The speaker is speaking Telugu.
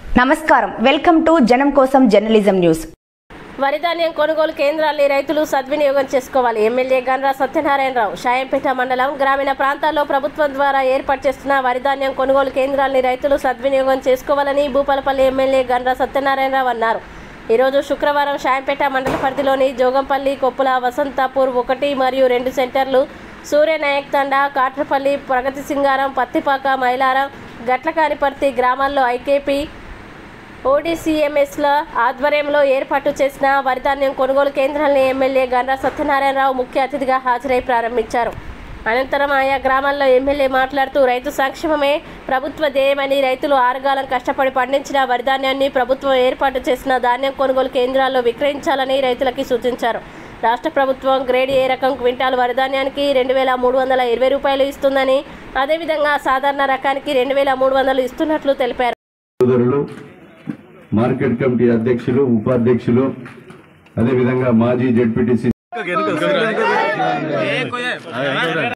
నమస్కారం వెల్కమ్ టు జనం కోసం జర్నలిజం న్యూస్ వరి ధాన్యం కొనుగోలు కేంద్రాల్ని రైతులు సద్వినియోగం చేసుకోవాలి ఎమ్మెల్యే గన్రా సత్యనారాయణరావు షాయంపేట మండలం గ్రామీణ ప్రాంతాల్లో ప్రభుత్వం ద్వారా ఏర్పాటు చేస్తున్న వరి ధాన్యం కొనుగోలు కేంద్రాల్ని రైతులు సద్వినియోగం చేసుకోవాలని భూపాలపల్లి ఎమ్మెల్యే గన్రా సత్యనారాయణరావు అన్నారు ఈరోజు శుక్రవారం షాయంపేట మండల పరిధిలోని జోగంపల్లి కొప్పుల వసంతాపూర్ ఒకటి మరియు రెండు సెంటర్లు సూర్యనాయక్ తండా కాట్రపల్లి ప్రగతి సింగారం పత్తిపాక మైలారం గట్లకానిపర్తి గ్రామాల్లో ఐకేపీ ఓడీసీఎంఎస్ల ఆధ్వర్యంలో ఏర్పాటు చేసిన వరిధాన్యం కొనుగోలు కేంద్రాలను ఎమ్మెల్యే గండ్ర సత్యనారాయణరావు ముఖ్య అతిథిగా హాజరై ప్రారంభించారు అనంతరం ఆయా గ్రామాల్లో ఎమ్మెల్యే మాట్లాడుతూ రైతు సంక్షేమమే ప్రభుత్వ ధ్యేయమని రైతులు ఆరుగాలం కష్టపడి పండించిన వరిధాన్యాన్ని ప్రభుత్వం ఏర్పాటు చేసిన ధాన్యం కొనుగోలు కేంద్రాల్లో విక్రయించాలని రైతులకి సూచించారు రాష్ట్ర ప్రభుత్వం గ్రేడ్ ఏ రకం క్వింటాల్ వరిధాన్యానికి రెండు వేల మూడు వందల ఇరవై రూపాయలు ఇస్తుందని అదేవిధంగా సాధారణ రకానికి రెండు వేల మూడు వందలు ఇస్తున్నట్లు తెలిపారు సోదరులు మార్కెట్ కమిటీ అధ్యక్షులు ఉపాధ్యక్షులు అదేవిధంగా మాజీ జెడ్పీటీసీ